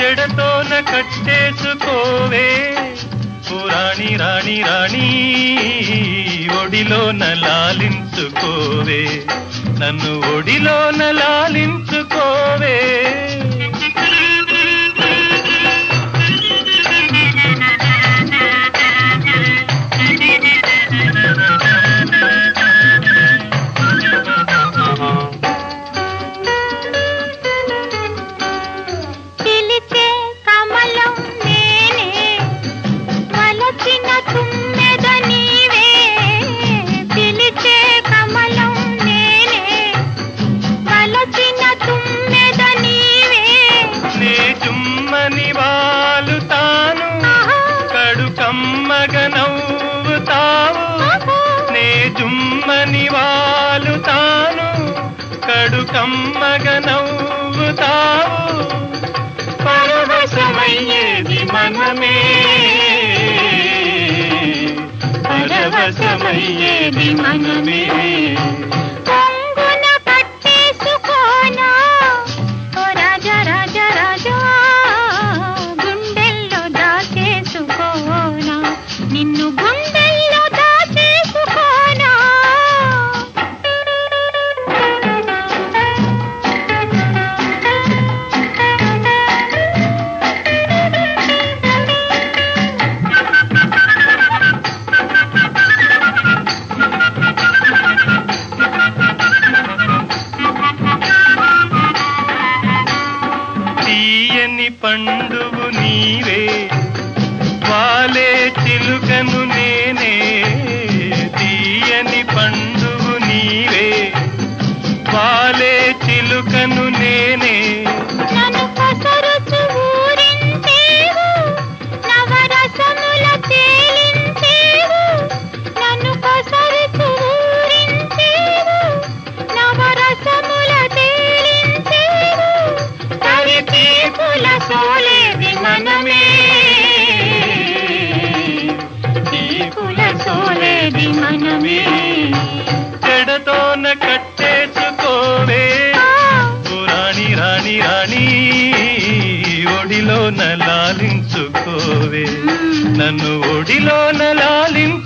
జడతోన కట్టేసుకోవే ఓ రాణి రాణి రాణి ఒడిలోన లాలించుకోవే నన్ను ఒడిలోన లాలించుకోవే పిలిచే కమలం నేనే వలచిన తుమ్మెద నీవే పిలిచే కమలం నేనే వలచిన తుమ్మెద నీవే నే చుమ్మని వాలుతాను కడు కమ్మగ నవ్వుతావు నే జుమ్మని వాలుతాను కడు కమ్మగ నవ్వుతావు పరవశమయ్యేది మనమే పరవశమయ్యేది మనమే కొంగున కట్టేసుకోనా ఓ రాజా రాజా రాజా గుండెల్లో దాచేసుకోనా నిన్ను గుండెల్లో దాచేసుకోనా తీయని పండువు నీవే వాలే చిలుకను నేనే తీయని పండువు నీవే వాలే చిలుకను నేనే నన్ను కొసరుచు ఊరించేవు నవరసముల తేలించేవు నన్ను కొసరుచు ఊరించేవు నవరసముల తేలించేవు కవి తీపుల సోలేది మనమే తీపుల సోలేది మనమే జడతోన కట్టేసుకోవే ఓ రాణి రాణి రాణి ఒడిలోన లాలించుకోవే నన్ను ఒడిలోన లాలించు